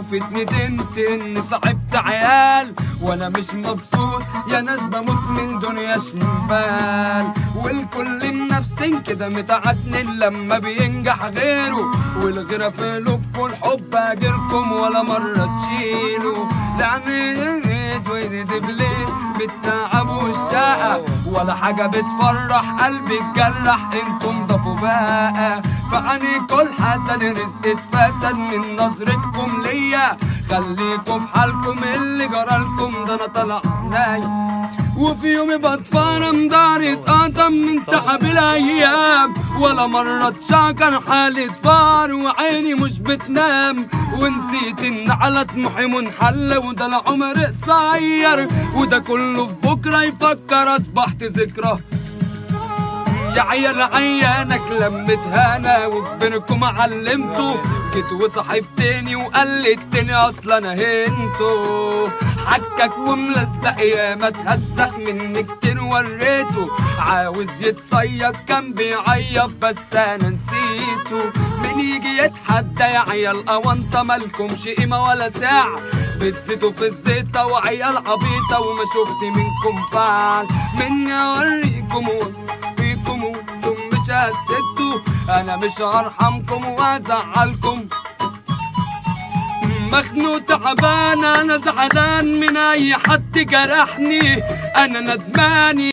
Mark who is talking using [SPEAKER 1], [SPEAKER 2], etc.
[SPEAKER 1] وفتني دنت اني صاحبت عيال وانا مش مبسوط يا ناس بموت من دنيا شمال والكل منفسين كده متعتنين لما بينجح غيره والغيرة في قلوبكم الحب اجركم ولا مرة تشيلوا لعملت ويدي بليه بالتعب والشقة ولا حاجة بتفرح قلبي اتجرح انتم ضافوا بقى فعنيكوا الحسد رزق اتفسد من نظرتكم ليا خليكوا في حالكم اللي جرالكم ده انا طلع نايم وفي يومي بتفرم داري اتقطم من تعب الايام ولا مرة تشاكر حالة فار وعيني مش بتنام ونسيت ان على طموحي منحل وده العمر قصير وده كله في بكرة يفكر اصبحت ذكرى يا عيال عيانك لمت هنا وكبركم علمتوا جيت وصاحبتني وقلدتني اصلا انا هنتو حكك وملزق يا ما تهزق مني كتير وريته عاوز يتصيد كان بيعيط بس انا نسيته مين يجي يتحدى يا عيال اوانطة مالكمش قيمة ولا ساعة بتزيتوا في الزيتة وعيال عبيطة وما شفت منكم فعل مني اوريكم فيكم وانتم مش هتسدوا انا مش هرحمكم وازعلكم مخنوق تعبان انا زعلان من اي حد جرحني انا ندماني